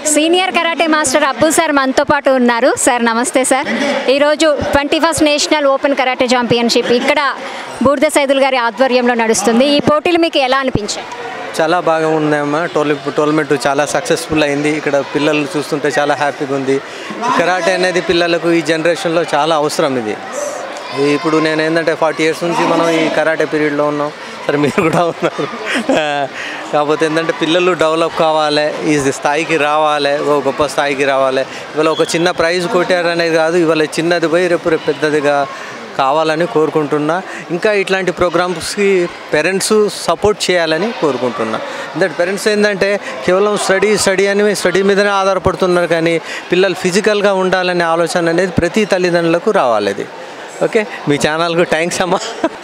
senior karate master Abbu sir మనతో పాటు ఉన్నారు సార్ నమస్తే సార్ ఈరోజు twenty first national open karate championship ఇక్కడ బూర్ద సైదుల్ గారి ఆధ్వర్యంలో నడుస్తుంది ఈ పోటీలు మీకు ఎలా అనిపించాయి చాలా బాగా ఉందమ్మా టోర్లి టోర్నమెంట్ చాలా సక్సెస్ఫుల్ అయింది ఇక్కడ పిల్లలు చూస్తుంటే చాలా హ్యాపీగా ఉంది కరాటే అనేది పిల్లలకు ఈ జనరేషన్లో చాలా అవసరం ఇది ఇది ఇప్పుడు నేను ఏంటంటే ఫార్టీ ఇయర్స్ నుంచి మనం ఈ కరాటే పీరియడ్లో ఉన్నాం సరే మీరు కూడా ఉన్నారు ఆ, కాకపోతే ఏంటంటే పిల్లలు డెవలప్ కావాలి ఈ స్థాయికి రావాలి ఓ గొప్ప స్థాయికి రావాలి ఇవాళ ఒక చిన్న ప్రైజ్ కొట్టారనేది కాదు ఇవాళ చిన్నది పోయి రేపు రేపు పెద్దదిగా కావాలని కోరుకుంటున్నా ఇంకా ఇట్లాంటి ప్రోగ్రామ్స్కి పేరెంట్స్ సపోర్ట్ చేయాలని కోరుకుంటున్నా ఎందుకంటే పేరెంట్స్ ఏంటంటే కేవలం స్టడీ స్టడీ అని స్టడీ మీదనే ఆధారపడుతున్నారు కానీ పిల్లలు ఫిజికల్గా ఉండాలనే ఆలోచన అనేది ప్రతి తల్లిదండ్రులకు రావాలి అది ఓకే మీ ఛానల్కు థ్యాంక్స్ అమ్మా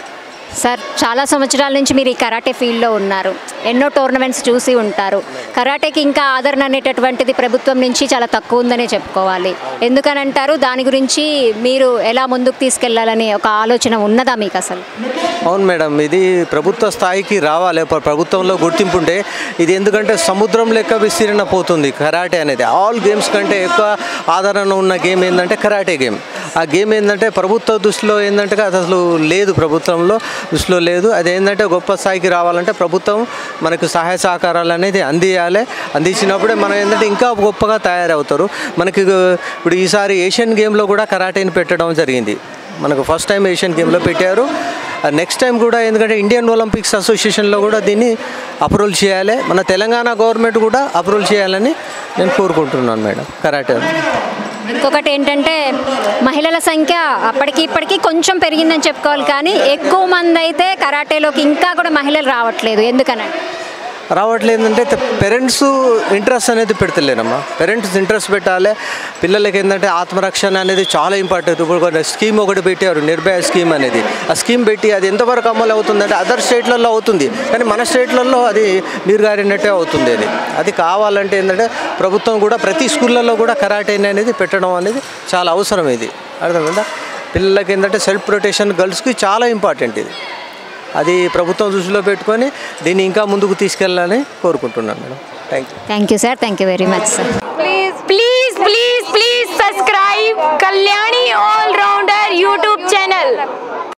సార్ చాలా సంవత్సరాల నుంచి మీరు ఈ కరాటే ఫీల్డ్లో ఉన్నారు ఎన్నో టోర్నమెంట్స్ చూసి ఉంటారు కరాటేకి ఇంకా ఆదరణ అనేటటువంటిది ప్రభుత్వం నుంచి చాలా తక్కువ ఉందనే చెప్పుకోవాలి ఎందుకని అంటారు దాని గురించి మీరు ఎలా ముందుకు తీసుకెళ్లాలని ఒక ఆలోచన ఉన్నదా మీకు అసలు అవును మేడం ఇది ప్రభుత్వ స్థాయికి రావాలి ప్ర- ప్రభుత్వంలో గుర్తింపు ఉంటే ఇది ఎందుకంటే సముద్రం లెక్క విస్తీర్ణ పోతుంది కరాటే అనేది ఆల్ గేమ్స్ కంటే ఎక్కువ ఆదరణ ఉన్న గేమ్ ఏంటంటే కరాటే గేమ్ ఆ గేమ్ ఏంటంటే ప్రభుత్వ దృష్టిలో ఏంటంటే అది అసలు లేదు ప్రభుత్వంలో దృష్టిలో లేదు అది ఏంటంటే గొప్ప స్థాయికి రావాలంటే ప్రభుత్వం మనకు సహాయ సహకారాలు అనేది అందియాలి అందించినప్పుడే మనం ఏంటంటే ఇంకా గొప్పగా తయారవుతారు మనకి ఇప్పుడు ఈసారి ఏషియన్ గేమ్లో కూడా కరాటేని పెట్టడం జరిగింది మనకు ఫస్ట్ టైం ఏషియన్ గేమ్లో పెట్టారు నెక్స్ట్ టైం కూడా ఎందుకంటే ఇండియన్ ఒలింపిక్స్ అసోసియేషన్లో కూడా దీన్ని అప్రూవల్ చేయాలి మన తెలంగాణ గవర్నమెంట్ కూడా అప్రూవల్ చేయాలని నేను కోరుకుంటున్నాను మేడం కరాటే ఇంకొకటి ఏంటంటే మహిళల సంఖ్య అప్పటికి ఇప్పటికీ కొంచెం పెరిగిందని చెప్పుకోవాలి కానీ ఎక్కువ మంది అయితే కరాటేలోకి ఇంకా కూడా మహిళలు రావట్లేదు ఎందుకనంటే రావట్లేదు అంటే పేరెంట్స్ ఇంట్రెస్ట్ అనేది పెడతలేరమ్మా పేరెంట్స్ ఇంట్రెస్ట్ పెట్టాలి పిల్లలకి ఏంటంటే ఆత్మరక్షణ అనేది చాలా ఇంపార్టెంట్ ఇప్పుడు కొన్ని స్కీమ్ ఒకటి పెట్టారు నిర్భయ స్కీమ్ అనేది ఆ స్కీమ్ పెట్టి అది ఎంతవరకు అమలు అవుతుందంటే అదర్ స్టేట్లలో అవుతుంది కానీ మన స్టేట్లలో అది నీరుగారినట్టే అవుతుంది అది అది కావాలంటే ఏంటంటే ప్రభుత్వం కూడా ప్రతి స్కూళ్ళల్లో కూడా కరాటే అనేది పెట్టడం అనేది చాలా అవసరం ఇది అర్థమైందా పిల్లలకి ఏంటంటే సెల్ఫ్ ప్రొటెక్షన్ గర్ల్స్కి చాలా ఇంపార్టెంట్ ఇది అది ప్రభుత్వం దృష్టిలో పెట్టుకొని దీన్ని ఇంకా ముందుకు తీసుకెళ్ళాలని కోరుకుంటున్నాను madam thank you thank you sir thank you very much sir please please please please subscribe kalyani all rounder youtube channel